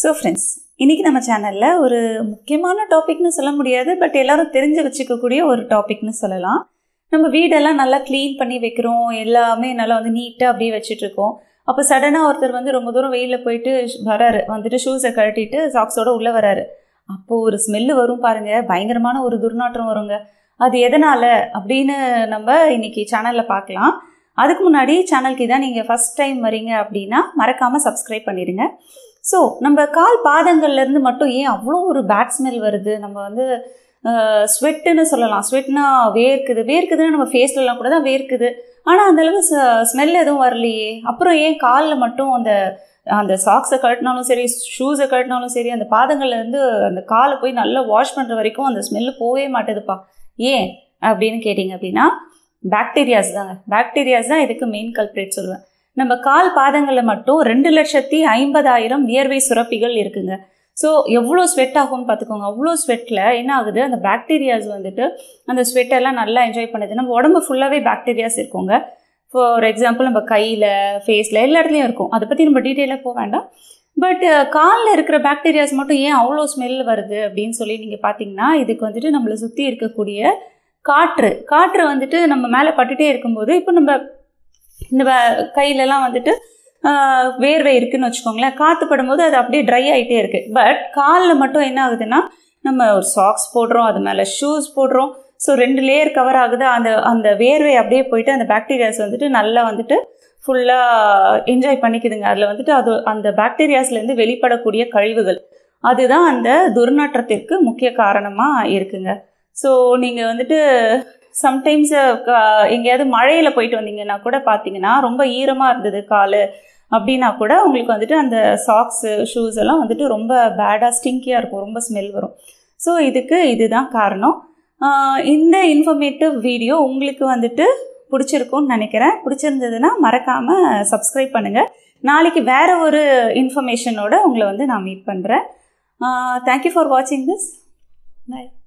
so friends இன்றைக்கி நம்ம சேனலில் ஒரு முக்கியமான டாபிக்னு சொல்ல முடியாது பட் எல்லாரும் தெரிஞ்சு வச்சுக்கக்கூடிய ஒரு டாபிக்னு சொல்லலாம் நம்ம வீடெல்லாம் நல்லா க்ளீன் பண்ணி வைக்கிறோம் எல்லாமே நல்லா வந்து நீட்டாக அப்படியே வச்சுட்ருக்கோம் அப்போ சடனாக ஒருத்தர் வந்து ரொம்ப தூரம் வெயிலில் போயிட்டு வராரு வந்துட்டு ஷூஸை கழட்டிட்டு சாக்ஸோட உள்ளே வராரு அப்போது ஒரு ஸ்மெல்லு வரும் பாருங்கள் பயங்கரமான ஒரு துர்நாற்றம் வருங்க அது எதனால் அப்படின்னு நம்ம இன்றைக்கி சேனலில் பார்க்கலாம் அதுக்கு முன்னாடி சேனலுக்கு இதான் நீங்கள் ஃபஸ்ட் டைம் வரீங்க அப்படின்னா மறக்காமல் சப்ஸ்கிரைப் பண்ணிடுங்க ஸோ நம்ம கால் பாதங்கள்லேருந்து மட்டும் ஏன் அவ்வளோ ஒரு பேட் ஸ்மெல் வருது நம்ம வந்து ஸ்வெட்டுன்னு சொல்லலாம் ஸ்வெட்னா வேர்க்குது வேர்க்குதுன்னு நம்ம ஃபேஸ்லலாம் கூட தான் வேர்க்குது ஆனால் அந்தளவு ஸ்மெல் எதுவும் வரலையே அப்புறம் ஏன் காலில் மட்டும் அந்த அந்த சாக்ஸை கழட்டினாலும் சரி ஷூஸை கழட்டினாலும் சரி அந்த பாதங்கள்லேருந்து அந்த காலை போய் நல்லா வாஷ் பண்ணுற வரைக்கும் அந்த ஸ்மெல்லு போகவே மாட்டேதுப்பா ஏன் அப்படின்னு கேட்டிங்க அப்படின்னா பாக்டீரியாஸ் தாங்க பாக்டீரியாஸ் தான் இதுக்கு மெயின் கல்ப்ரேட் சொல்லுவேன் நம்ம கால் பாதங்களில் மட்டும் ரெண்டு லட்சத்தி ஐம்பதாயிரம் வியர்வை சுரப்பிகள் இருக்குங்க ஸோ எவ்வளோ ஸ்வெட் ஆகும்னு பார்த்துக்கோங்க அவ்வளோ ஸ்வெட்டில் என்ன ஆகுது அந்த பாக்டீரியாஸ் வந்துட்டு அந்த ஸ்வெட்டெல்லாம் நல்லா என்ஜாய் பண்ணுது நம்ம உடம்பு ஃபுல்லாகவே பாக்டீரியாஸ் இருக்குங்க ஃபார் எக்ஸாம்பிள் நம்ம கையில் ஃபேஸில் எல்லா இடத்துலையும் இருக்கும் அதை பற்றி நம்ம டீட்டெயிலாக போக வேண்டாம் பட் காலில் இருக்கிற பாக்டீரியாஸ் மட்டும் ஏன் அவ்வளோ ஸ்மெல் வருது அப்படின்னு சொல்லி நீங்கள் பார்த்தீங்கன்னா இதுக்கு வந்துட்டு நம்மளை சுற்றி இருக்கக்கூடிய காற்று காற்று வந்துட்டு நம்ம மேலே பட்டுட்டே இருக்கும்போது இப்போ நம்ம இந்த கையிலலாம் வந்துட்டு வேர்வை இருக்குதுன்னு வச்சுக்கோங்களேன் காற்று படும்போது அது அப்படியே ட்ரை ஆகிட்டே இருக்குது பட் காலில் மட்டும் என்ன ஆகுதுன்னா நம்ம ஒரு சாக்ஸ் போடுறோம் அது மேலே ஷூஸ் போடுறோம் ஸோ ரெண்டு லேயர் கவர் ஆகுது அந்த அந்த வேர்வை அப்படியே போயிட்டு அந்த பாக்டீரியாஸ் வந்துட்டு நல்லா வந்துட்டு ஃபுல்லாக என்ஜாய் பண்ணிக்குதுங்க அதில் வந்துட்டு அது அந்த பாக்டீரியாஸ்லேருந்து வெளிப்படக்கூடிய கழிவுகள் அதுதான் அந்த துர்நாற்றத்திற்கு முக்கிய காரணமாக இருக்குங்க ஸோ நீங்கள் வந்துட்டு சம்டைம்ஸ் எங்கேயாவது மழையில் போயிட்டு வந்தீங்கன்னா கூட பார்த்தீங்கன்னா ரொம்ப ஈரமாக இருந்தது கால் அப்படின்னா கூட உங்களுக்கு வந்துட்டு அந்த சாக்ஸு ஷூஸ் எல்லாம் வந்துட்டு ரொம்ப பேடாக ஸ்டிங்கியாக இருக்கும் ரொம்ப ஸ்மெல் வரும் ஸோ இதுக்கு இதுதான் காரணம் இந்த இன்ஃபர்மேட்டிவ் வீடியோ உங்களுக்கு வந்துட்டு பிடிச்சிருக்கும்னு நினைக்கிறேன் பிடிச்சிருந்ததுன்னா மறக்காமல் சப்ஸ்கிரைப் பண்ணுங்கள் நாளைக்கு வேறு ஒரு இன்ஃபர்மேஷனோட உங்களை வந்து நான் மீட் பண்ணுறேன் தேங்க்யூ ஃபார் வாட்சிங் திஸ் பாய்